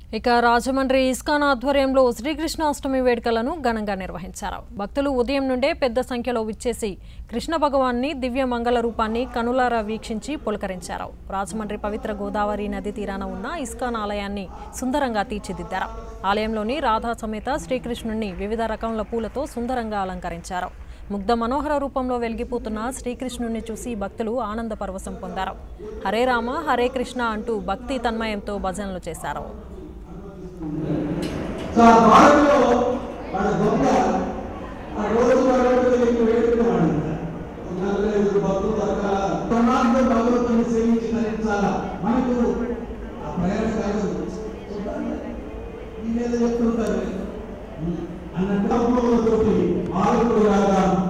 ఇక రాజమండ్రి ఇస్కాన్ ఆధ్వర్యంలో శ్రీకృష్ణాష్టమి వేడుకలను ఘనంగా నిర్వహించారు భక్తులు ఉదయం నుండే పెద్ద సంఖ్యలో విచ్చేసి కృష్ణ భగవాన్ని దివ్య మంగళ రూపాన్ని కనులారా వీక్షించి పులకరించారు రాజమండ్రి పవిత్ర గోదావరి నది తీరాన ఉన్న ఇస్కాన్ ఆలయాన్ని సుందరంగా తీర్చిదిద్దారు ఆలయంలోని రాధా సమేత శ్రీకృష్ణుణ్ణి వివిధ రకముల పూలతో సుందరంగా అలంకరించారు ముగ్ధ మనోహర రూపంలో వెలిగిపోతున్న శ్రీకృష్ణుణ్ణి చూసి భక్తులు ఆనంద పరవశం పొందారు హరే రామ హరే కృష్ణ అంటూ భక్తి తన్మయంతో భజనలు చేశారు సో ఆ బాధలో వాళ్ళ దొంగ ఆ రోజు వాళ్ళకి వేడుకునేవాడు నలభై ఐదు భక్తులు దొరకాల ప్రమాద భగవంతుని సేవించి ధరించాలా మనకు ఆ ప్రయాణ కాదు ఈ మీద చెప్తుంటారు అన్నట్టుతోటి మారుతులాగా